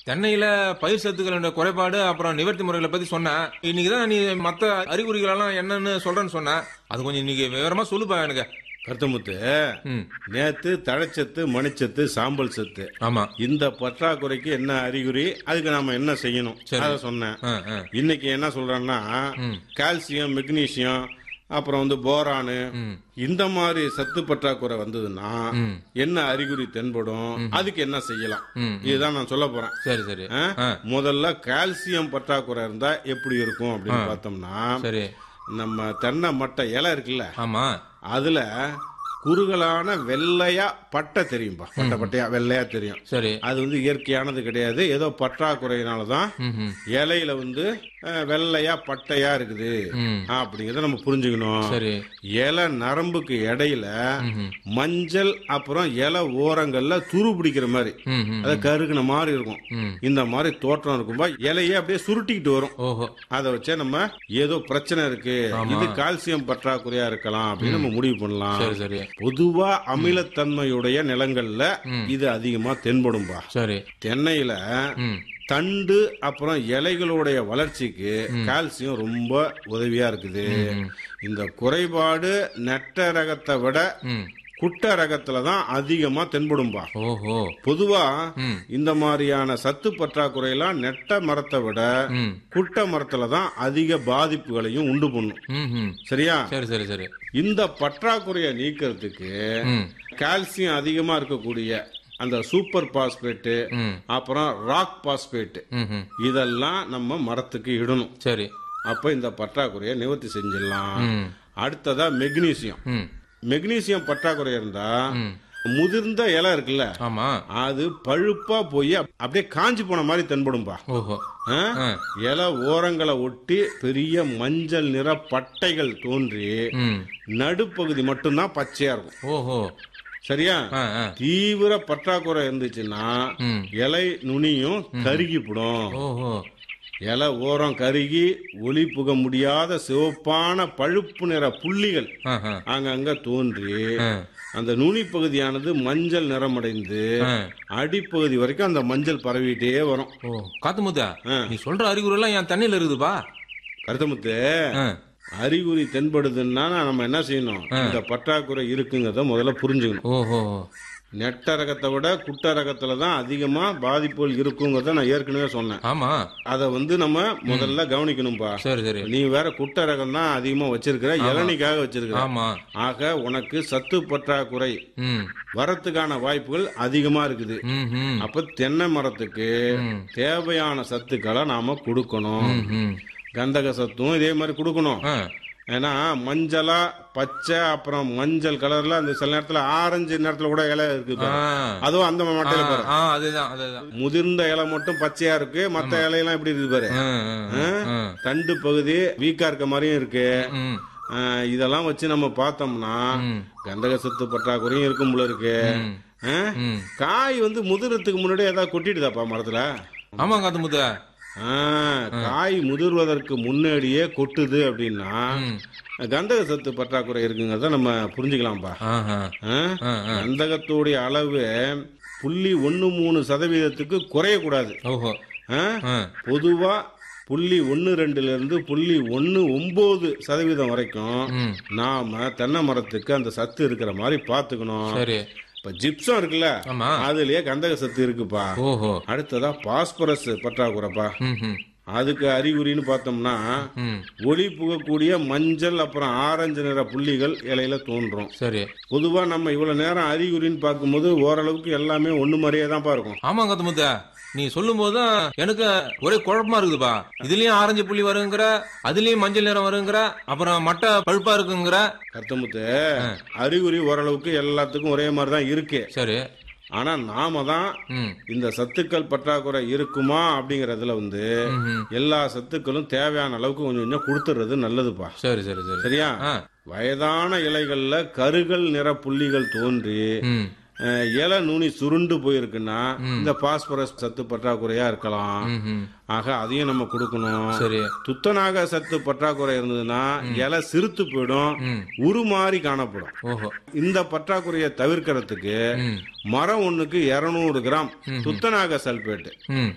தென்னையில பயிர் சத்துக்களோட குறைபாடு அப்புறம் நிவர்த்தி முறைகளை பத்தி சொன்ன இன்னைக்கு தான் நீ மத்த அறிகுறிகள் எல்லாம் என்னன்னு சொல்றேன்னு சொன்ன அது கொஞ்சம் இன்னைக்கு விவரமா சொல்லுப்பா எனக்கு கருத்தமுத்து ம் நேத்து தழைச்சத்து மணிச்சத்து சாம்பல் சத்து ஆமா இந்த பற்றாக்குறைக்கு என்ன அறிகுறி அதுக்கு நாம என்ன செய்யணும் சரி. அத சொன்னேன் ஆ, ஆ. இன்னைக்கு என்ன சொல்றேன்னா கால்சியம் மெக்னீசியம் அப்புறம் வந்து போரானு இந்த மாதிரி சத்து பற்றாக்குறை வந்ததுன்னா என்ன அறிகுறி தென்படும் அதுக்கு என்ன செய்யலாம் இதுதான் நான் சொல்ல போறேன் சரி சரி ஆ? ஆ. முதல்ல கால்சியம் பற்றாக்குறை இருந்தா எப்படி இருக்கும் அப்படின்னு பார்த்தோம்னா சரி நம்ம தென்னை மட்டை இலை இருக்குல்ல ஆமா அதுல குறுகலான வெள்ளையா பட்டை தெரியும்பா பட்டை பட்டையா வெள்ளையா தெரியும் சரி அது வந்து இயற்கையானது கிடையாது ஏதோ பற்றாக்குறையினால தான் ம்ஹும். இலையில வந்து அஹ், வெள்ளையா பட்டையா இருக்குது ம். அப்படிங்கறத நம்ம புரிஞ்சுக்கணும் சரி இலை நரம்புக்கு இடையில மஞ்சள் அப்புறம் இலை ஓரங்கள்ல துரு பிடிக்கிற மாதிரி ம், ம். அது கருகுன மாதிரி இருக்கும் ம். இந்த மாதிரி தோற்றம் இருக்கும்பா இலையே அப்படியே சுருட்டிக்கிட்டு வரும் ஓஹோ அதை வச்சே நம்ம ஏதோ பிரச்சனை இருக்கு இது கால்சியம் பற்றாக்குறையா இருக்கலாம் அப்படின்னு நம்ம முடிவு பண்ணலாம் சரி சரி பொதுவா அமிலத்தன்மையுடைய நிலங்கள்ல இது அதிகமா தென்படும்பா சரி தென்னையில ம் தண்டு அப்புறம் இலைகளுடைய வளர்ச்சிக்கு கால்சியம் ரொம்ப உதவியா இருக்குது இந்த குறைபாடு நெட்ட ரகத்தை விட ம் குட்ட ரகத்துல தான் அதிகமா தென்படும்பா ஓஹோ பொதுவா ம். இந்த மாதிரியான சத்து பற்றாக்குறையெல்லாம் நெட்ட மரத்தை விட ம் குட்ட மரத்துல தான் அதிக பாதிப்புகளையும் உண்டு பண்ணும் ம் ம் சரியா சரி சரி சரி இந்த பற்றாக்குறையை நீக்கிறதுக்கு ம் கால்சியம் அதிகமா இருக்கக்கூடிய அந்த சூப்பர் பாஸ்பேட்டு ம் அப்புறம் ராக் பாஸ்பேட் ம் ம் இதெல்லாம் நம்ம மரத்துக்கு இடணும் சரி அப்ப இந்த பற்றாக்குறையை நிவர்த்தி செஞ்சிடலாம் ம் அடுத்ததா மெக்னீசியம் ம் மெக்னீசியம் பற்றாக்குறை இருந்தா ம். முதிர்ந்த இலை இருக்குல்ல ஆமா அது பழுப்பா போய் அப்- அப்படியே காஞ்சி போன மாதிரி தென்படும்பா ஓஹோ ஆ? ஆ. இலை ஓரங்களை ஒட்டி பெரிய மஞ்சள் நிற பட்டைகள் தோன்றி ம் நடுப்பகுதி மட்டும்தான் பச்சையா இருக்கும் ஓஹோ சரியா ஆ ஆ தீவிர பற்றாக்குறை இருந்துச்சுன்னா ம் இலை நுனியும் கருகிப்படும் ஓஹோ இலை ஓரம் கருகி ஒளி புக முடியாத சிவப்பான பழுப்பு நிற புள்ளிகள் ஆ ஆ அங்கங்க தோன்றி ஆ. அந்த நுனி பகுதியானது மஞ்சள் நிறமடைந்து ஆ. அடிப்பகுதி வரைக்கும் அந்த மஞ்சள் பரவிட்டே வரும் ஓ காத்து முத்தா ஆ. நீ சொல்ற அறிகுறி எல்லாம் என் தண்ணியில இருக்குதுப்பா கருத்தமுத்து ஆ. அறிகுறி தென்படுதுன்னா நம்ம என்ன செய்யணும் இந்த பற்றாக்குறை இருக்குங்கிறத முதல்ல புரிஞ்சுக்கணும் ஓஹோ நெட்ட ரகத்தை விட குட்ட ரகத்துல தான் அதிகமா பாதிப்புகள் இருக்குங்கிறத நான் ஏற்கனவே சொன்னேன் ஆமா அதை வந்து நம்ம முதல்ல கவனிக்கணும்பா சரி சரி நீ வேற குட்ட ரகம் தான் அதிகமா வச்சிருக்கிற இளநிக்காக வச்சிருக்கிற ஆமா ஆக உனக்கு சத்து பற்றாக்குறை ம் வரத்துக்கான வாய்ப்புகள் அதிகமா இருக்குது ம் ம் அப்ப தென்னை மரத்துக்கு தேவையான சத்துக்களை நாம கொடுக்கணும் ம் கந்தக சத்தும் இதே மாதிரி கொடுக்கணும் ஆ ஏன்னா மஞ்சளா பச்சை அப்புறம் மஞ்சள் கலர்ல அந்த சில நேரத்துல ஆரஞ்சு நேரத்துல கூட இலை இருக்கு ஆ பாரு. அதுவும் அந்த மட்டையில பாரு ஆ அதுதான் அதுதான் முதிர்ந்த இலை மட்டும் பச்சையா இருக்கு மத்த இலையெல்லாம் எப்படி இருக்கு பாரு ஆ, ஆ, ஆ. தண்டு பகுதி வீக்கா இருக்க மாதிரியும் இருக்கு ம் ஆ, இதெல்லாம் வச்சு நம்ம பார்த்தோம்னா ம். கந்தக சத்து பற்றாக்குறையும் இருக்கும் போல இருக்கு ஆ? ம் காய் வந்து முதிர்றதுக்கு முன்னாடி ஏதாவது கொட்டிடுதாப்பா மரத்துல ஆமா காத்து முத்தா ஆ, காய் முதிர்வதற்கு முன்னாடியே கொட்டுது அப்படின்னா கந்தக சத்து பற்றாக்குறை இருக்குங்கிறத நம்ம புரிஞ்சுக்கலாம்ப்பா ஆஹா ஆ? ஆ, ஆ. கந்தகத்துடைய அளவு புள்ளி ஒன்னு மூணு சதவீதத்துக்கு குறையக்கூடாது ஓஹோ ஆ? ஆ பொதுவா புள்ளி ஒன்னு ரெண்டுல இருந்து புள்ளி ஒன்னு ஒன்பது சதவீதம் வரைக்கும் ம் நாம தென்னை மரத்துக்கு அந்த சத்து இருக்கிற மாதிரி பாத்துக்கணும் சரி இப்ப ஜிப்சம் இருக்குல்ல ஆமா அதுலயே கந்தக சத்து இருக்குப்பா ஓஹோ அடுத்ததா பாஸ்பரஸ் பற்றாக்குறைப்பா ம் ம் அதுக்கு அறிகுறின்னு பார்த்தோம்னா ம் ஒளி புகக்கூடிய மஞ்சள் அப்புறம் ஆரஞ்சு நிற புள்ளிகள் இலையில தோன்றும் சரி பொதுவா நம்ம இவ்வளவு நேரம் அறிகுறின்னு பார்க்கும்போது ஓரளவுக்கு எல்லாமே ஒண்ணு மாதிரியே தான்ப்பா இருக்கும் ஆமா காத்து முத்தா நீ சொல்லும் போதுதான் எனக்கு ஒரே குழப்பமா இருக்குதுப்பா இதுலயும் ஆரஞ்சு புள்ளி வருங்கிற அதுலயும் மஞ்சள் நிறம் வருங்கிற அப்புறம் மட்டை பழுப்பா இருக்குங்கிற கருத்தமுத்து அறிகுறி ஓரளவுக்கு எல்லாத்துக்கும் ஒரே மாதிரி தான் இருக்கு சரி ஆனா நாம தான் ம் இந்த சத்துக்கள் பற்றாக்குறை இருக்குமா அப்படிங்கறதுல வந்து ம், ம். எல்லா சத்துக்களும் தேவையான அளவுக்கு கொஞ்சம் கொஞ்சம் கொடுத்துறது நல்லதுப்பா சரி சரி சரி சரியா ஆ வயதான இலைகள்ல கருகள் நிற புள்ளிகள் தோன்றி ம் அஹ், இலை நுனி சுருண்டு போயிருக்குன்னா இந்த பாஸ்பரஸ் சத்து பற்றாக்குறையா இருக்கலாம் ம், ம் ஆக அதையும் நம்ம கொடுக்கணும் சரி துத்தநாக சத்து பற்றாக்குறை இருந்ததுன்னா இலை சிறுத்து போயிடும் ம் உருமாறி காணப்படும் ஓஹோ இந்த பற்றாக்குறையை தவிர்க்கிறதுக்கு ம் மரம் ஒண்ணுக்கு 200 கிராம் துத்தநாக சல்பேட் ம்